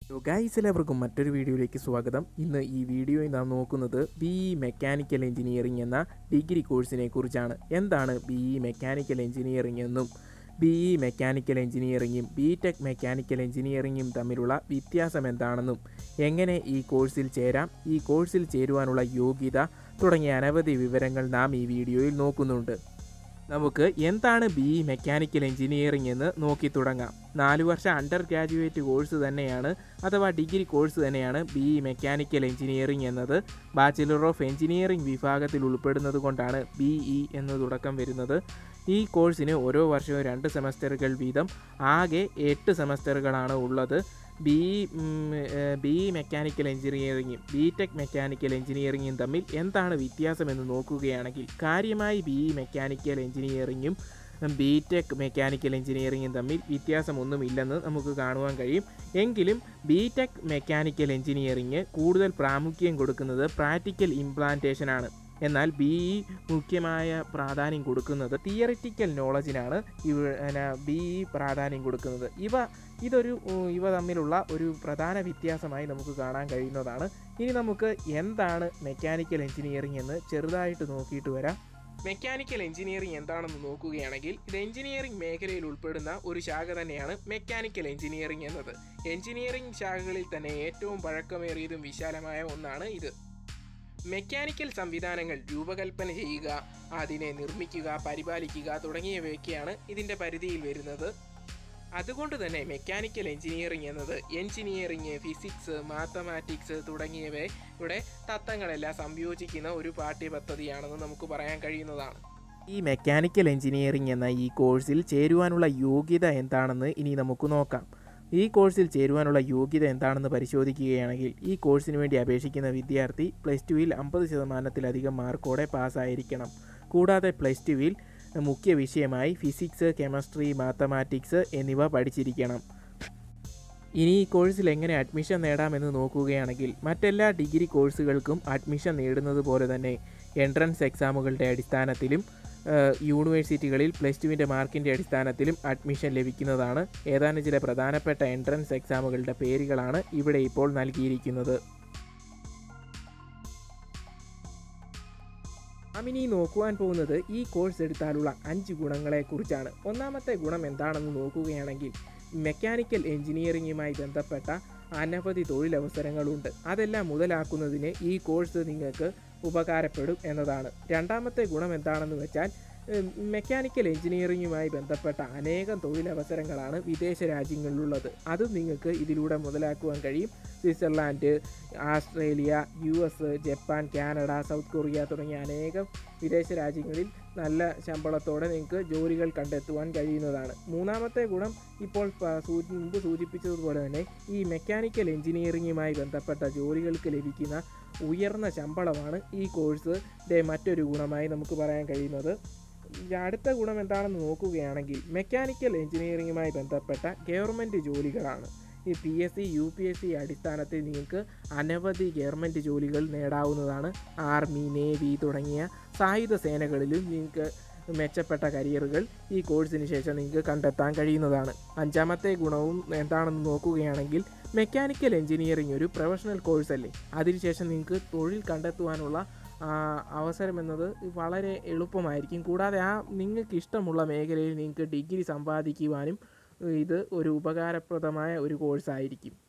hello guys എല്ലാവർക്കും മറ്റൊരു വീഡിയോയിലേക്ക് സ്വാഗതം ഇന്ന് ഈ വീഡിയോയിൽ നാം നോക്കുന്നത് ബി ഇ മെക്കാനിക്കൽ എഞ്ചിനീയറിംഗ് എന്ന ഡിഗ്രി കോഴ്സിനെ കുറിച്ചാണ് എന്താണ് ബി ഇ മെക്കാനിക്കൽ എഞ്ചിനീയറിംഗ് എന്നും ബി ഇ മെക്കാനിക്കൽ എഞ്ചിനീയറിംഗും ബി ടെക് മെക്കാനിക്കൽ എഞ്ചിനീയറിംഗും തമ്മിലുള്ള വ്യത്യാസം എന്താണെന്നും എങ്ങനെ ഈ കോഴ്സിൽ ചേരാം ഈ കോഴ്സിൽ ചേരുവാനുള്ള യോഗ്യത തുടങ്ങിയ അനവധി വിവരങ്ങൾ നാം ഈ വീഡിയോയിൽ നോക്കുന്നുണ്ട് നമുക്ക് എന്താണ് ബി ഇ മെക്കാനിക്കൽ എഞ്ചിനീയറിംഗ് എന്ന് നോക്കി തുടങ്ങാം നാല് വർഷ അണ്ടർ ഗ്രാജുവേറ്റ് കോഴ്സ് തന്നെയാണ് അഥവാ ഡിഗ്രി കോഴ്സ് തന്നെയാണ് ബി ഇ മെക്കാനിക്കൽ എഞ്ചിനീയറിംഗ് എന്നത് ബാച്ചിലർ ഓഫ് എഞ്ചിനീയറിംഗ് വിഭാഗത്തിൽ ഉൾപ്പെടുന്നത് കൊണ്ടാണ് ബി ഇ എന്ന് തുടക്കം വരുന്നത് ഈ കോഴ്സിന് ഓരോ വർഷവും രണ്ട് സെമസ്റ്ററുകൾ വീതം ആകെ എട്ട് സെമസ്റ്ററുകളാണ് ഉള്ളത് ബി ബി ഇ മെക്കാനിക്കൽ എഞ്ചിനീയറിംഗും ബി ടെക് മെക്കാനിക്കൽ എഞ്ചിനീയറിംഗും തമ്മിൽ എന്താണ് വ്യത്യാസമെന്ന് നോക്കുകയാണെങ്കിൽ കാര്യമായി ബി ഇ മെക്കാനിക്കൽ എഞ്ചിനീയറിംഗും ബി ടെക് മെക്കാനിക്കൽ എഞ്ചിനീയറിംഗും തമ്മിൽ വ്യത്യാസമൊന്നുമില്ലെന്ന് നമുക്ക് കാണുവാൻ കഴിയും എങ്കിലും ബി ടെക് മെക്കാനിക്കൽ എഞ്ചിനീയറിംഗ് കൂടുതൽ പ്രാമുഖ്യം കൊടുക്കുന്നത് പ്രാക്ടിക്കൽ ഇംപ്ലാന്റേഷനാണ് എന്നാൽ ബി ഇ മുഖ്യമായ പ്രാധാന്യം കൊടുക്കുന്നത് തിയറിറ്റിക്കൽ നോളജിനാണ് ഇവ ബി ഇ പ്രാധാന്യം കൊടുക്കുന്നത് ഇവ ഇതൊരു ഉം, ഇവ തമ്മിലുള്ള ഒരു പ്രധാന വ്യത്യാസമായി നമുക്ക് കാണാൻ കഴിയുന്നതാണ് ഇനി നമുക്ക് എന്താണ് മെക്കാനിക്കൽ എഞ്ചിനീയറിംഗ് എന്ന് ചെറുതായിട്ട് നോക്കിയിട്ട് വരാം മെക്കാനിക്കൽ എഞ്ചിനീയറിംഗ് എന്താണെന്ന് നോക്കുകയാണെങ്കിൽ ഇത് എഞ്ചിനീയറിംഗ് മേഖലയിൽ ഉൾപ്പെടുന്ന ഒരു ശാഖ തന്നെയാണ് മെക്കാനിക്കൽ എഞ്ചിനീയറിംഗ് എന്നത് എഞ്ചിനീയറിംഗ് ശാഖകളിൽ തന്നെ ഏറ്റവും പഴക്കമേറിയതും വിശാലമായ ഒന്നാണ് ഇത് മെക്കാനിക്കൽ സംവിധാനങ്ങൾ രൂപകൽപ്പന ചെയ്യുക അതിനെ നിർമ്മിക്കുക പരിപാലിക്കുക തുടങ്ങിയവയൊക്കെയാണ് ഇതിൻ്റെ പരിധിയിൽ വരുന്നത് അതുകൊണ്ട് തന്നെ മെക്കാനിക്കൽ എഞ്ചിനീയറിംഗ് എന്നത് എഞ്ചിനീയറിംഗ് ഫിസിക്സ് മാത്തമാറ്റിക്സ് തുടങ്ങിയവയുടെ തത്വങ്ങളെല്ലാം സംയോജിക്കുന്ന ഒരു പാഠ്യപദ്ധതിയാണെന്ന് നമുക്ക് പറയാൻ കഴിയുന്നതാണ് ഈ മെക്കാനിക്കൽ എഞ്ചിനീയറിംഗ് എന്ന ഈ കോഴ്സിൽ ചേരുവാനുള്ള യോഗ്യത എന്താണെന്ന് ഇനി നമുക്ക് നോക്കാം ഈ കോഴ്സിൽ ചേരുവാനുള്ള യോഗ്യത എന്താണെന്ന് പരിശോധിക്കുകയാണെങ്കിൽ ഈ കോഴ്സിന് വേണ്ടി അപേക്ഷിക്കുന്ന വിദ്യാർത്ഥി പ്ലസ് ടുവിൽ അമ്പത് ശതമാനത്തിലധികം മാർക്കോടെ പാസ്സായിരിക്കണം കൂടാതെ പ്ലസ് ടുവിൽ മുഖ്യ വിഷയമായി ഫിസിക്സ് കെമിസ്ട്രി മാത്തമാറ്റിക്സ് എന്നിവ പഠിച്ചിരിക്കണം ഇനി ഈ കോഴ്സിൽ എങ്ങനെ അഡ്മിഷൻ നേടാമെന്ന് നോക്കുകയാണെങ്കിൽ മറ്റെല്ലാ ഡിഗ്രി കോഴ്സുകൾക്കും അഡ്മിഷൻ നേടുന്നത് പോലെ തന്നെ എൻട്രൻസ് എക്സാമുകളുടെ അടിസ്ഥാനത്തിലും ഏഹ്, യൂണിവേഴ്സിറ്റികളിൽ പ്ലസ് ടുവിൻ്റെ മാർക്കിൻ്റെ അടിസ്ഥാനത്തിലും അഡ്മിഷൻ ലഭിക്കുന്നതാണ് ഏതാനും ചില പ്രധാനപ്പെട്ട എൻട്രൻസ് എക്സാമുകളുടെ പേരുകളാണ് ഇവിടെ ഇപ്പോൾ നൽകിയിരിക്കുന്നത് നാം ഇനി നോക്കുവാൻ പോകുന്നത് ഈ കോഴ്സ് എടുത്താലുള്ള അഞ്ച് ഗുണങ്ങളെക്കുറിച്ചാണ് ഒന്നാമത്തെ ഗുണം എന്താണെന്ന് നോക്കുകയാണെങ്കിൽ മെക്കാനിക്കൽ എഞ്ചിനീയറിംഗുമായി ബന്ധപ്പെട്ട അനവധി തൊഴിലവസരങ്ങളുണ്ട് അതെല്ലാം മുതലാക്കുന്നതിന് ഈ കോഴ്സ് നിങ്ങൾക്ക് ഉപകാരപ്പെടും എന്നതാണ് രണ്ടാമത്തെ ഗുണം എന്താണെന്ന് വെച്ചാൽ ഉം, മെക്കാനിക്കൽ എഞ്ചിനീയറിംഗുമായി ബന്ധപ്പെട്ട അനേകം തൊഴിലവസരങ്ങളാണ് വിദേശ രാജ്യങ്ങളിലുള്ളത് അതും നിങ്ങൾക്ക് ഇതിലൂടെ മുതലാക്കുവാൻ കഴിയും Switzerland Australia U S Japan Canada South Korea തുടങ്ങിയ അനേകം വിദേശ രാജ്യങ്ങളിൽ നല്ല ശമ്പളത്തോടെ നിങ്ങൾക്ക് ജോലികൾ കണ്ടെത്തുവാൻ കഴിയുന്നതാണ് മൂന്നാമത്തെ ഗുണം ഇപ്പോൾ പ- സൂ- മുമ്പ് സൂചിപ്പിച്ചതുപോലെ തന്നെ ഈ മെക്കാനിക്കൽ എഞ്ചിനീയറിംഗുമായി ബന്ധപ്പെട്ട ജോലികൾക്ക് ലഭിക്കുന്ന ഉയർന്ന ശമ്പളമാണ് ഈ കോഴ്സിൻ്റെ മറ്റൊരു ഗുണമായി നമുക്ക് പറയാൻ കഴിയുന്നത് ഈ അടുത്ത ഗുണം എന്താണെന്ന് നോക്കുകയാണെങ്കിൽ മെക്കാനിക്കൽ എഞ്ചിനീയറിംഗുമായി ബന്ധപ്പെട്ട ഗവൺമെൻറ് ജോലികളാണ് ഈ P S C U P S C അടിസ്ഥാനത്തിൽ നിങ്ങൾക്ക് അനവധി ഗവൺമെൻറ് ജോലികൾ നേടാവുന്നതാണ് ആർമി നേവി തുടങ്ങിയ സായുധ സേനകളിലും നിങ്ങൾക്ക് മെച്ചപ്പെട്ട കരിയറുകൾ ഈ കോഴ്സിന് ശേഷം നിങ്ങൾക്ക് കണ്ടെത്താൻ കഴിയുന്നതാണ് അഞ്ചാമത്തെ ഗുണവും എന്താണെന്ന് നോക്കുകയാണെങ്കിൽ മെക്കാനിക്കൽ എഞ്ചിനീയറിംഗ് ഒരു പ്രൊഫഷണൽ കോഴ്സ് അല്ലേ അതിനുശേഷം നിങ്ങൾക്ക് തൊഴിൽ കണ്ടെത്തുവാനുള്ള ആ, അവസരം എന്നത് വളരെ എളുപ്പമായിരിക്കും കൂടാതെ ആ നിങ്ങൾക്ക് ഇഷ്ടമുള്ള മേഖലയിൽ നിങ്ങൾക്ക് ഡിഗ്രി സമ്പാദിക്കുവാനും ഇത് ഒരു ഉപകാരപ്രദമായ ഒരു കോഴ്സായിരിക്കും